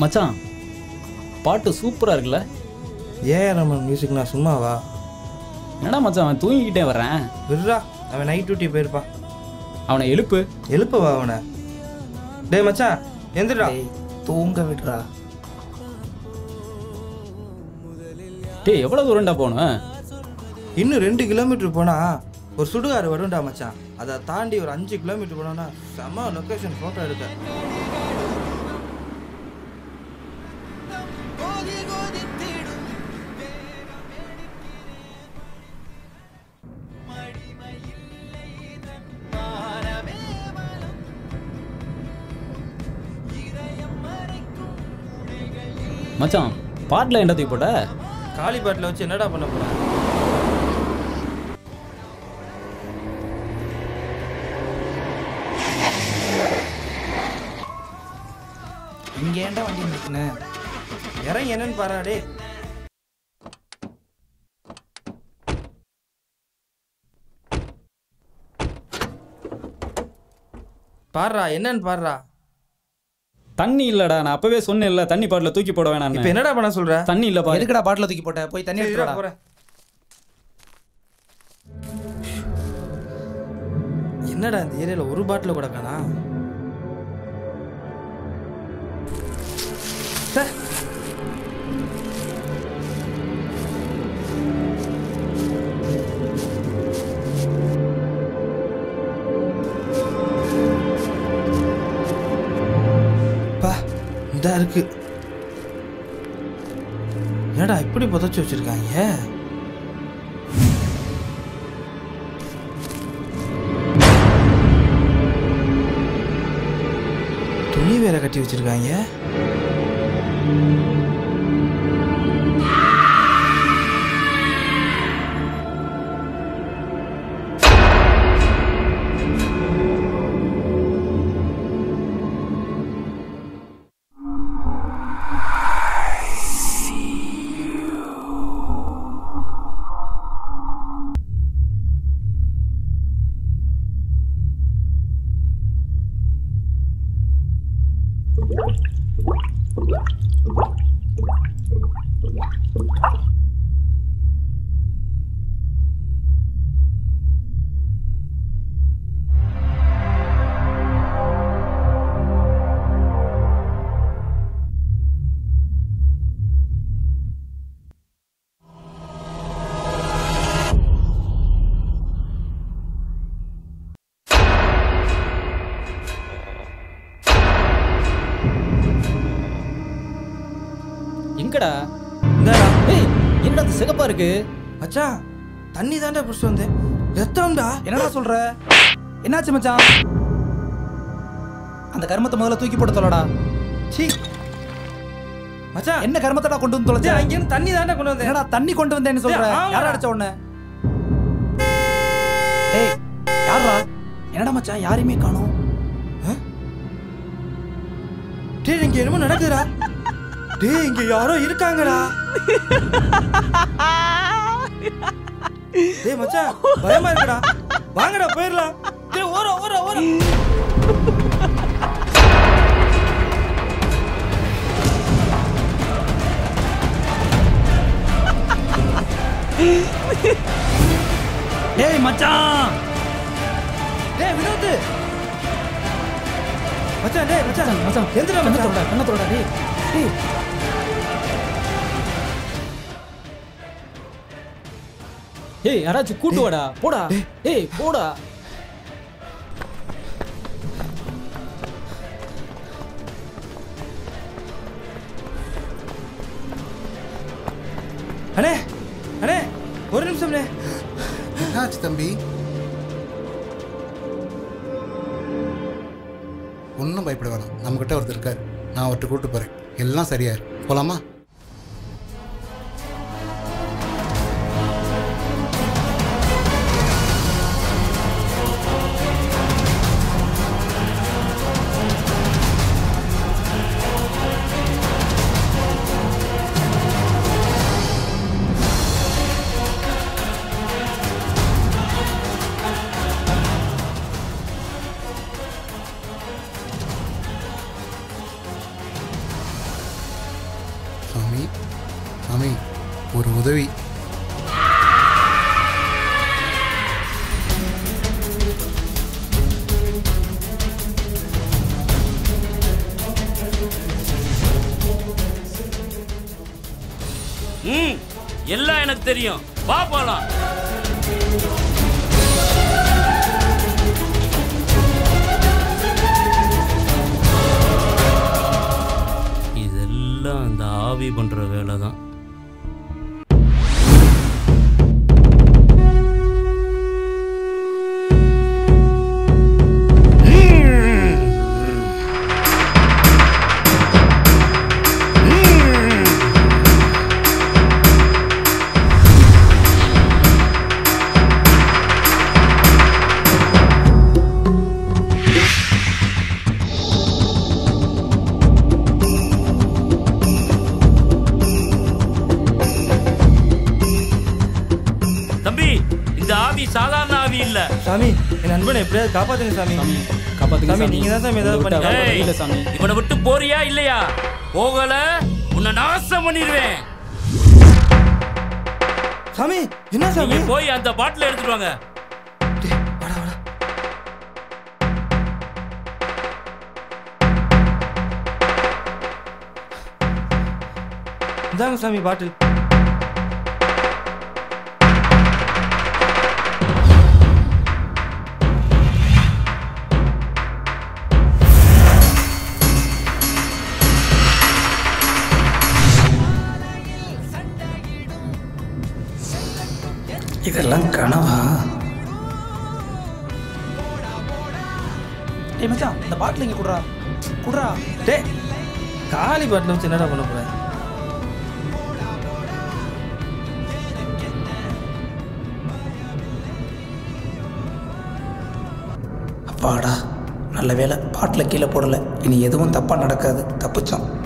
மச்சான் பாட்டு சூப்பரா இருக்குல்ல ஏஆர் ரமன் மியூசிக் நான் சும்மாவா என்னடா மச்சான் அவன் தூங்கிக்கிட்டே வர்றேன் விட்றா அவன் நைட் டியூட்டி போயிருப்பான் அவனை எழுப்பு எழுப்பவா அவனை டேய் மச்சான் எந்திரா டேய், தூங்க விடுறா டேய் எவ்வளவு தூரம்டா போகணும் இன்னும் ரெண்டு கிலோமீட்டர் போனா ஒரு சுடுகாடு வரும்டா மச்சான் அதை தாண்டி ஒரு அஞ்சு கிலோமீட்டர் போனோம்னா செம லொக்கேஷன் ஃபோட்டோ எடுக்க மச்சான் பாட்டில் என்ன தூக்கி போட்ட காளிபாட்டில் வச்சு என்னடா பண்ண போறேன் இங்க ஏன்டா வண்டி நிறுத்தினேன் இறங்கி என்னன்னு பாரா டேய் பாடுறா என்னன்னு பாடுறா தண்ணி இல்லடா நான் அப்பவே சொன்னேன்ல தண்ணி பாட்டில் தூக்கி போட வேணாம் இப்போ என்னடா பண்ண சொல்ற தண்ணி இல்ல பாரு எதுக்குடா பாட்டில் தூக்கி போட்ட போய் தண்ணி சரி, இருடா, எடுத்துடா போறேன் என்னடா இந்த ஏரியால ஒரு பாட்டில் கூட காணா ச்சே. பா இதா இருக்கு என்னடா இப்படி புதைச்சி வச்சிருக்காங்க துணி வேற கட்டி வச்சிருக்காங்க எங்கடா இந்தாடா ஏய் என்னடா அது சிகப்பா இருக்கு மச்சான் தண்ணி தாண்டா பிடிச்சிட்டு வந்தேன் ரத்தம்டா என்னடா சொல்ற என்னாச்சு மச்சான் அந்த கர்மத்தை முதல்ல தூக்கி போட்டு தொலைடா சீ மச்சான் என்ன கர்மத்தடா கொண்டு வந்து தொலைச்ச மச்சான் அங்கேருந்து தண்ணி தாண்டா கொண்டு வந்தேன் என்னடா தண்ணி கொண்டு வந்தேன்னு சொல்ற டேய், ஆமாடா. யாரா அடிச்ச உடனே ஏய் யாரா என்னடா மச்சான் யாரையுமே காணோம் டேய் இங்க என்னமோ நடக்குதுடா டேய் இங்க யாரோ இருக்காங்கடா டேய் மச்சான் பயமா இருக்குடா வாங்கடா போயிடலாம் டேய் ஓர ஓர ஓர டேய் மச்சான் டேய் வினோத் மச்சான் டேய் மச்சான் மச்சான் எந்திரா கண்ணை மச்சான் தொடடா கண்ணை தொடடா டேய் டேய் ஏய் யாராச்சும் கூட்டு வாடா போடா ஏய் போடா அண்ணே அண்ணே ஒரு நிமிஷம் அண்ணே என்னாச்சு தம்பி ஒன்றும் பயப்பட வேணாம் நம்மக்கிட்ட ஒருத்தர் இருக்கார் நான் அவர்கிட்ட கூப்பிட்டு போகிறேன் எல்லாம் சரியாயிரும் போலாமா உதவி ம் எல்லாம் எனக்கு தெரியும் வா போலாம் இதெல்லாம் இந்த ஆவி பண்ற வேலை தான் தம்பி இந்த ஆவி சாதாரண ஆவி இல்ல சாமி என் நண்பனை எப்படியாவது காப்பாத்துங்க சாமி சாமி காப்பாத்துங்க சாமி, நீங்க தான் சாமி ஏதாவது உங்களை விட்டா பண்ணி- வேற வழி ஏய், இல்ல சாமி இவனை விட்டு போறியா இல்லையா போகல உன்னை நாசம் பண்ணிடுவேன் சாமி என்ன சாமி நீங்க போய் அந்த பாட்டில எடுத்துட்டு வாங்க டேய், வாடா வாடா இந்தாங்க சாமி பாட்டில் இதெல்லாம் கனவா டேய் மச்சான் இந்த பாட்டில் இங்கே குடுறா குடுறா டேய் காலி பாட்டில் வச்சு என்னடா பண்ண போறேன் அப்பாடா நல்ல வேலை பாட்டில் கீழே போடலை இனி எதுவும் தப்பாக நடக்காது தப்பிச்சோம்